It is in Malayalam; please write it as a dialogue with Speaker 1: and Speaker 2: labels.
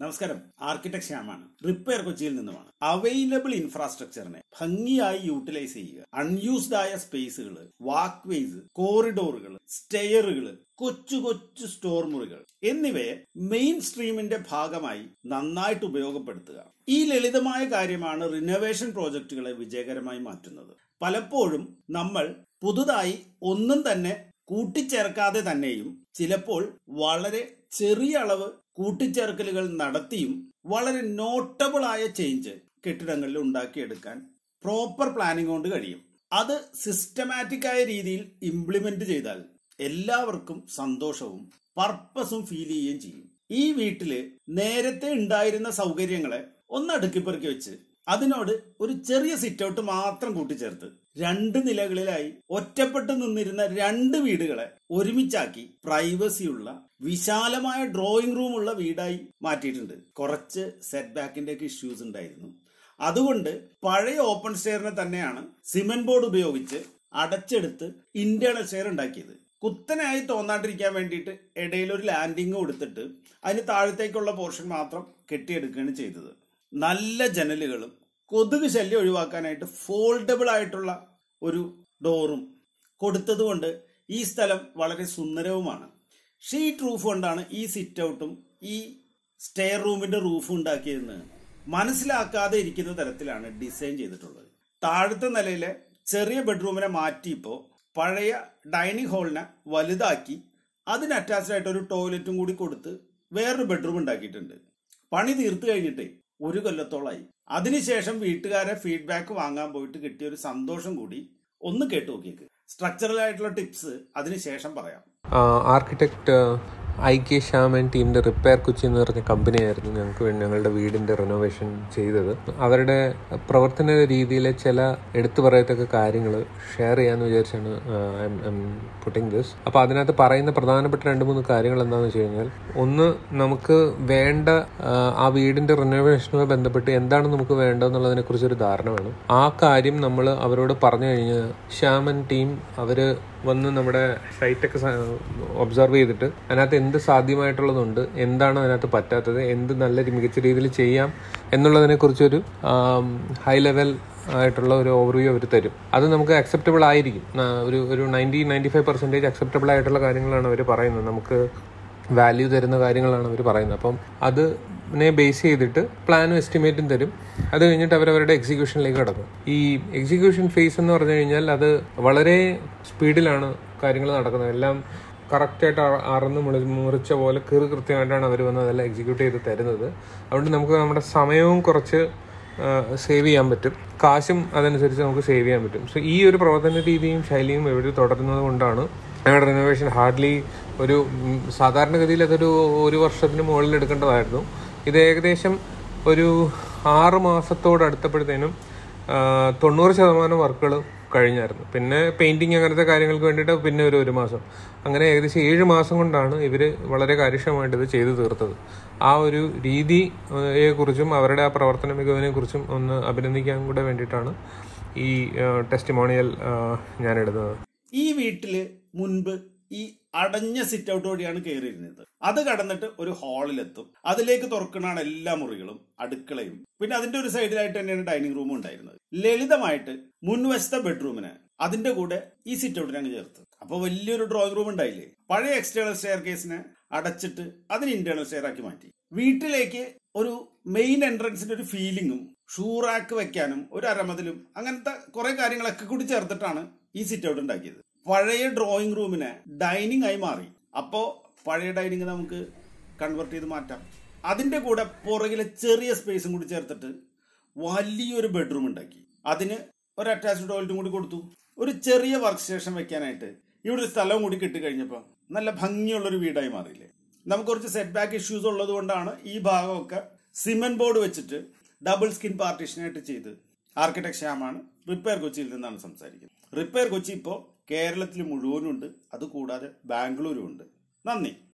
Speaker 1: നമസ്കാരം ആർക്കിടെക്ട് ശ്യാമാണ് റിപ്പയർ കൊച്ചിയിൽ നിന്നുമാണ് അവൈലബിൾ ഇൻഫ്രാസ്ട്രക്ചറിനെ ഭംഗിയായി യൂട്ടിലൈസ് ചെയ്യുക അൺയൂസ്ഡ് ആയ സ്പേസുകൾ വാക്ക് വേസ് കോറിഡോറുകൾ സ്റ്റെയറുകൾ കൊച്ചു കൊച്ചു സ്റ്റോർ മുറികൾ എന്നിവയെ മെയിൻ സ്ട്രീമിന്റെ ഭാഗമായി നന്നായിട്ട് ഉപയോഗപ്പെടുത്തുക ഈ ലളിതമായ കാര്യമാണ് റിനോവേഷൻ പ്രോജക്റ്റുകളെ വിജയകരമായി മാറ്റുന്നത് പലപ്പോഴും നമ്മൾ പുതുതായി ഒന്നും തന്നെ കൂട്ടിച്ചേർക്കാതെ തന്നെയും ചിലപ്പോൾ വളരെ ചെറിയ അളവ് കൂട്ടിച്ചേർക്കലുകൾ നടത്തിയും വളരെ നോട്ടബിൾ ആയ ചേഞ്ച് കെട്ടിടങ്ങളിൽ ഉണ്ടാക്കിയെടുക്കാൻ പ്രോപ്പർ പ്ലാനിംഗ് കൊണ്ട് കഴിയും അത് സിസ്റ്റമാറ്റിക് ആയ രീതിയിൽ ഇംപ്ലിമെന്റ് ചെയ്താൽ എല്ലാവർക്കും സന്തോഷവും പർപ്പസും ഫീൽ ചെയ്യുകയും ചെയ്യും ഈ വീട്ടില് നേരത്തെ ഉണ്ടായിരുന്ന സൗകര്യങ്ങളെ ഒന്ന് അടുക്കിപ്പെറുക്കി വെച്ച് അതിനോട് ഒരു ചെറിയ സിറ്റ് ഔട്ട് മാത്രം കൂട്ടിച്ചേർത്ത് രണ്ട് നിലകളിലായി ഒറ്റപ്പെട്ട് നിന്നിരുന്ന രണ്ട് വീടുകളെ ഒരുമിച്ചാക്കി പ്രൈവസിയുള്ള വിശാലമായ ഡ്രോയിങ് റൂം ഉള്ള വീടായി മാറ്റിയിട്ടുണ്ട് കുറച്ച് സെറ്റ് ബാക്കിന്റെ ഒക്കെ ഇഷ്യൂസ് ഉണ്ടായിരുന്നു അതുകൊണ്ട് പഴയ ഓപ്പൺ സ്റ്റെയറിനെ തന്നെയാണ് സിമെന്റ് ബോർഡ് ഉപയോഗിച്ച് അടച്ചെടുത്ത് ഇന്റേണൽ സ്റ്റെയർ ഉണ്ടാക്കിയത് കുത്തനായി തോന്നാണ്ടിരിക്കാൻ വേണ്ടിയിട്ട് ഇടയിൽ ഒരു ലാൻഡിങ് കൊടുത്തിട്ട് അതിന് താഴത്തേക്കുള്ള പോർഷൻ മാത്രം കെട്ടിയെടുക്കുകയാണ് ചെയ്തത് നല്ല ജനലുകളും കൊതുക് ശല്യം ഒഴിവാക്കാനായിട്ട് ഫോൾഡബിൾ ആയിട്ടുള്ള ഒരു ഡോറും കൊടുത്തതുകൊണ്ട് ഈ സ്ഥലം വളരെ സുന്ദരവുമാണ് ഷീറ്റ് റൂഫ് കൊണ്ടാണ് ഈ സിറ്റ് ഔട്ടും ഈ സ്റ്റെയർ റൂമിന്റെ റൂഫും ഉണ്ടാക്കിയതെന്ന് മനസ്സിലാക്കാതെ ഇരിക്കുന്ന തരത്തിലാണ് ഡിസൈൻ ചെയ്തിട്ടുള്ളത് താഴത്തെ നിലയിലെ ചെറിയ ബെഡ്റൂമിനെ മാറ്റി ഇപ്പോൾ പഴയ ഡൈനിങ് ഹാളിനെ വലുതാക്കി അതിന് അറ്റാച്ച്ഡ് ആയിട്ട് ഒരു ടോയ്ലറ്റും കൂടി കൊടുത്ത് വേറൊരു ബെഡ്റൂം ഉണ്ടാക്കിയിട്ടുണ്ട് പണി തീർത്തു കഴിഞ്ഞിട്ടേ ഒരു കൊല്ലത്തോളായി അതിനുശേഷം വീട്ടുകാരെ ഫീഡ്ബാക്ക് വാങ്ങാൻ പോയിട്ട് കിട്ടിയ ഒരു സന്തോഷം കൂടി ഒന്ന് കേട്ടു നോക്കിയേക്ക് സ്ട്രക്ചറൽ ആയിട്ടുള്ള ടിപ്സ് അതിനുശേഷം പറയാം
Speaker 2: architect I K Shyam and ടീമിൻ്റെ റിപ്പയർ കൊച്ചി എന്ന് പറഞ്ഞ കമ്പനിയായിരുന്നു ഞങ്ങൾക്ക് വേണ്ടി ഞങ്ങളുടെ വീടിൻ്റെ റിനോവേഷൻ ചെയ്തത് അവരുടെ പ്രവർത്തന രീതിയിലെ ചില എടുത്തു പറയത്തക്ക കാര്യങ്ങൾ ഷെയർ ചെയ്യാമെന്ന് വിചാരിച്ചാണ് പുട്ടിങ് ദിസ് അപ്പോൾ അതിനകത്ത് പറയുന്ന പ്രധാനപ്പെട്ട രണ്ട് മൂന്ന് കാര്യങ്ങൾ എന്താണെന്ന് വെച്ച് കഴിഞ്ഞാൽ ഒന്ന് നമുക്ക് വേണ്ട ആ വീടിൻ്റെ റിനോവേഷനുമായി ബന്ധപ്പെട്ട് എന്താണ് നമുക്ക് വേണ്ടതെന്നുള്ളതിനെ കുറിച്ചൊരു ധാരണ വേണം ആ കാര്യം നമ്മൾ അവരോട് പറഞ്ഞു കഴിഞ്ഞ് ശ്യാം ആൻഡ് ടീം അവർ വന്ന് നമ്മുടെ സൈറ്റൊക്കെ ഒബ്സർവ് ചെയ്തിട്ട് അതിനകത്ത് എന്ത് സാധ്യമായിട്ടുള്ളതുണ്ട് എന്താണ് അതിനകത്ത് പറ്റാത്തത് എന്ത് നല്ല മികച്ച രീതിയിൽ ചെയ്യാം എന്നുള്ളതിനെ കുറിച്ചൊരു ഹൈ ലെവൽ ആയിട്ടുള്ള ഒരു ഓവർവ്യൂ അവർ തരും അത് നമുക്ക് അക്സെപ്റ്റബിൾ ആയിരിക്കും ഒരു ഒരു ninety ninety five percentage acceptable ആയിട്ടുള്ള കാര്യങ്ങളാണ് അവർ പറയുന്നത് നമുക്ക് വാല്യൂ തരുന്ന കാര്യങ്ങളാണ് അവർ പറയുന്നത് അപ്പം അതിനെ ബേസ് ചെയ്തിട്ട് പ്ലാനും എസ്റ്റിമേറ്റും തരും അത് കഴിഞ്ഞിട്ട് അവർ അവരുടെ എക്സിക്യൂഷനിലേക്ക് കടക്കും ഈ എക്സിക്യൂഷൻ ഫേസ് എന്ന് പറഞ്ഞു കഴിഞ്ഞാൽ അത് വളരെ സ്പീഡിലാണ് കാര്യങ്ങൾ നടക്കുന്നത് എല്ലാം കറക്റ്റായിട്ട് അറന്ന് മുളി മുറിച്ച പോലെ കീറി കൃത്യമായിട്ടാണ് അവർ വന്ന് അതെല്ലാം എക്സിക്യൂട്ട് ചെയ്ത് തരുന്നത് അതുകൊണ്ട് നമുക്ക് നമ്മുടെ സമയവും കുറച്ച് സേവ് ചെയ്യാൻ പറ്റും കാശും അതനുസരിച്ച് നമുക്ക് സേവ് ചെയ്യാൻ പറ്റും സോ ഈ ഒരു പ്രവർത്തന രീതിയും ശൈലിയും ഇവർ തുടരുന്നത് കൊണ്ടാണ് ഞങ്ങളുടെ റിനോവേഷൻ ഹാർഡ്ലി ഒരു സാധാരണഗതിയിൽ അതൊരു ഒരു വർഷത്തിന് മുകളിൽ എടുക്കേണ്ടതായിരുന്നു ഇത് ഏകദേശം ഒരു ആറ് മാസത്തോട് അടുത്തപ്പോഴത്തേനും തൊണ്ണൂറ് ശതമാനം വർക്കുകൾ കഴിഞ്ഞായിരുന്നു പിന്നെ പെയിന്റിങ് അങ്ങനത്തെ കാര്യങ്ങൾക്ക് വേണ്ടിയിട്ട് പിന്നെ ഒരു ഒരു മാസം അങ്ങനെ ഏകദേശം ഏഴ് മാസം കൊണ്ടാണ് ഇവർ വളരെ കാര്യക്ഷമമായിട്ട് ഇത് ചെയ്തു തീർത്തത് ആ ഒരു രീതിയെ കുറിച്ചും അവരുടെ ആ പ്രവർത്തന മികവിനെ കുറിച്ചും ഒന്ന് അഭിനന്ദിക്കാൻ കൂടെ വേണ്ടിയിട്ടാണ് ഈ ടെസ്റ്റിമോണിയൽ ഞാൻ ഇടുന്നത്
Speaker 1: ഈ വീട്ടില് മുൻപ് ഈ അടഞ്ഞ സിറ്റ് ഔട്ട് വഴിയാണ് കയറിയിരുന്നത് അത് കടന്നിട്ട് ഒരു ഹാളിലെത്തും അതിലേക്ക് തുറക്കണാണ് എല്ലാ മുറികളും അടുക്കളയും പിന്നെ അതിന്റെ ഒരു സൈഡിലായിട്ട് തന്നെയാണ് ഡൈനിങ് റൂമും ഉണ്ടായിരുന്നത് ലളിതമായിട്ട് മുൻവശത്തെ ബെഡ്റൂമിന് അതിന്റെ കൂടെ ഈ സിറ്റ് ഔട്ടിനെ അങ്ങ് ചേർത്ത് അപ്പൊ വലിയൊരു ഡ്രോയിങ് റൂം ഉണ്ടായില്ലേ പഴയ എക്സ്റ്റേണൽ സ്റ്റെയർ കേസിനെ അടച്ചിട്ട് അതിന് ഇന്റേണൽ സ്റ്റെയർ ആക്കി മാറ്റി വീട്ടിലേക്ക് ഒരു മെയിൻ എൻട്രൻസിന്റെ ഒരു ഫീലിംഗും ഷൂറാക്ക് വെക്കാനും ഒരു അരമതിലും അങ്ങനത്തെ കുറെ കാര്യങ്ങളൊക്കെ കൂടി ചേർത്തിട്ടാണ് ഈ സിറ്റ് ഔട്ട് ഉണ്ടാക്കിയത് പഴയ ഡ്രോയിങ് റൂമിനെ ഡൈനിങ് ആയി മാറി അപ്പോൾ പഴയ ഡൈനിങ് നമുക്ക് കൺവെർട്ട് ചെയ്ത് മാറ്റാം അതിന്റെ കൂടെ പുറകിലെ ചെറിയ സ്പേസും കൂടി ചേർത്തിട്ട് വലിയൊരു ബെഡ്റൂം ഉണ്ടാക്കി അതിന് ഒരു അറ്റാച്ച്ഡ് ടോയ്ലറ്റും കൂടി കൊടുത്തു ഒരു ചെറിയ വർക്ക് സ്റ്റേഷൻ വെക്കാനായിട്ട് ഇവിടെ ഒരു സ്ഥലവും കൂടി കിട്ടിക്കഴിഞ്ഞപ്പോൾ നല്ല ഭംഗിയുള്ളൊരു വീടായി മാറിയില്ലേ നമുക്ക് കുറച്ച് സെറ്റ് ബാക്ക് ഇഷ്യൂസ് ഉള്ളത് കൊണ്ടാണ് ഈ ഭാഗമൊക്കെ സിമെന്റ് ബോർഡ് വെച്ചിട്ട് ഡബിൾ സ്കിൻ പാർട്ടീഷനായിട്ട് ചെയ്ത് ആർക്കിടെക്ട് ശ്യാമാണ് റിപ്പയർ കൊച്ചിയിൽ നിന്നാണ് സംസാരിക്കുന്നത് റിപ്പയർ കൊച്ചി ഇപ്പോൾ കേരളത്തിൽ മുഴുവനുണ്ട് അതുകൂടാതെ ബാംഗ്ലൂരും ഉണ്ട് നന്ദി